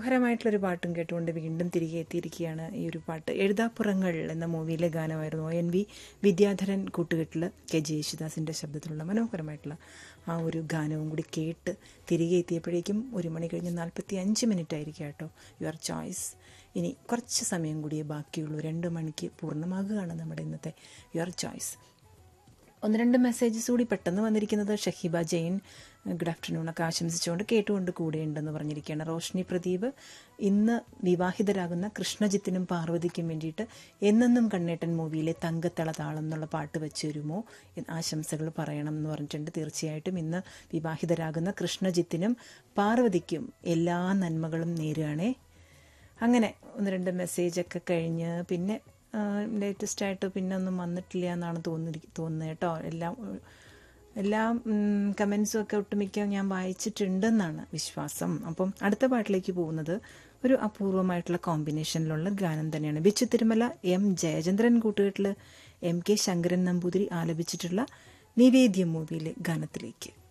മനോഹരമായിട്ടുള്ളൊരു പാട്ടും കേട്ടുകൊണ്ട് വീണ്ടും തിരികെ എത്തിയിരിക്കുകയാണ് ഈ ഒരു പാട്ട് എഴുതാപ്പുറങ്ങൾ എന്ന മൂവിയിലെ ഗാനമായിരുന്നു ഒ എൻ വി വിദ്യാധരൻ കൂട്ടുകെട്ടിൽ കെ ജെ യേശുദാസിൻ്റെ ശബ്ദത്തിലുള്ള മനോഹരമായിട്ടുള്ള ആ ഒരു ഗാനവും കൂടി കേട്ട് തിരികെ എത്തിയപ്പോഴേക്കും ഒരു മണി കഴിഞ്ഞ് നാൽപ്പത്തി അഞ്ച് മിനിറ്റ് ആയിരിക്കും കേട്ടോ യുവർ ചോയ്സ് ഇനി കുറച്ച് സമയം കൂടിയേ ബാക്കിയുള്ളൂ രണ്ട് മണിക്ക് പൂർണ്ണമാകുകയാണ് നമ്മുടെ ഇന്നത്തെ യുവർ ചോയ്സ് ഒന്ന് രണ്ട് മെസ്സേജസ് കൂടി പെട്ടെന്ന് വന്നിരിക്കുന്നത് ഷഹീബ ജെയിൻ ഗുഡ് ആഫ്റ്റർനൂൺ ഒക്കെ ആശംസിച്ചുകൊണ്ട് കേട്ടുകൊണ്ട് കൂടെയുണ്ടെന്ന് പറഞ്ഞിരിക്കുകയാണ് റോഷ്നി പ്രദീപ് ഇന്ന് വിവാഹിതരാകുന്ന കൃഷ്ണജിത്തിനും പാർവതിക്കും വേണ്ടിയിട്ട് എന്നെന്നും കണ്ണേട്ടൻ മൂവിയിലെ തങ്കത്തള താളം എന്നുള്ള പാട്ട് വെച്ച് തരുമോ എന്ന് ആശംസകൾ പറയണം എന്ന് പറഞ്ഞിട്ടുണ്ട് തീർച്ചയായിട്ടും ഇന്ന് വിവാഹിതരാകുന്ന കൃഷ്ണജിത്തിനും പാർവതിക്കും എല്ലാ നന്മകളും നേരുകയാണേ അങ്ങനെ ഒന്ന് രണ്ട് മെസ്സേജൊക്കെ കഴിഞ്ഞ് പിന്നെ ലേറ്റസ്റ്റ് ആയിട്ട് പിന്നെ ഒന്നും വന്നിട്ടില്ല എന്നാണ് തോന്നി തോന്നുന്നത് കേട്ടോ എല്ലാം എല്ലാ കമൻസും ഒക്കെ ഒട്ടുമിക്ക ഞാൻ വായിച്ചിട്ടുണ്ടെന്നാണ് വിശ്വാസം അപ്പം അടുത്ത പാട്ടിലേക്ക് പോകുന്നത് ഒരു അപൂർവമായിട്ടുള്ള കോമ്പിനേഷനിലുള്ള ഗാനം തന്നെയാണ് ബിച്ചു തിരുമല എം ജയചന്ദ്രൻ കൂട്ടുകെട്ടിൽ എം കെ ശങ്കരൻ നമ്പൂതിരി ആലപിച്ചിട്ടുള്ള നിവേദ്യം മൂവിയിലെ ഗാനത്തിലേക്ക്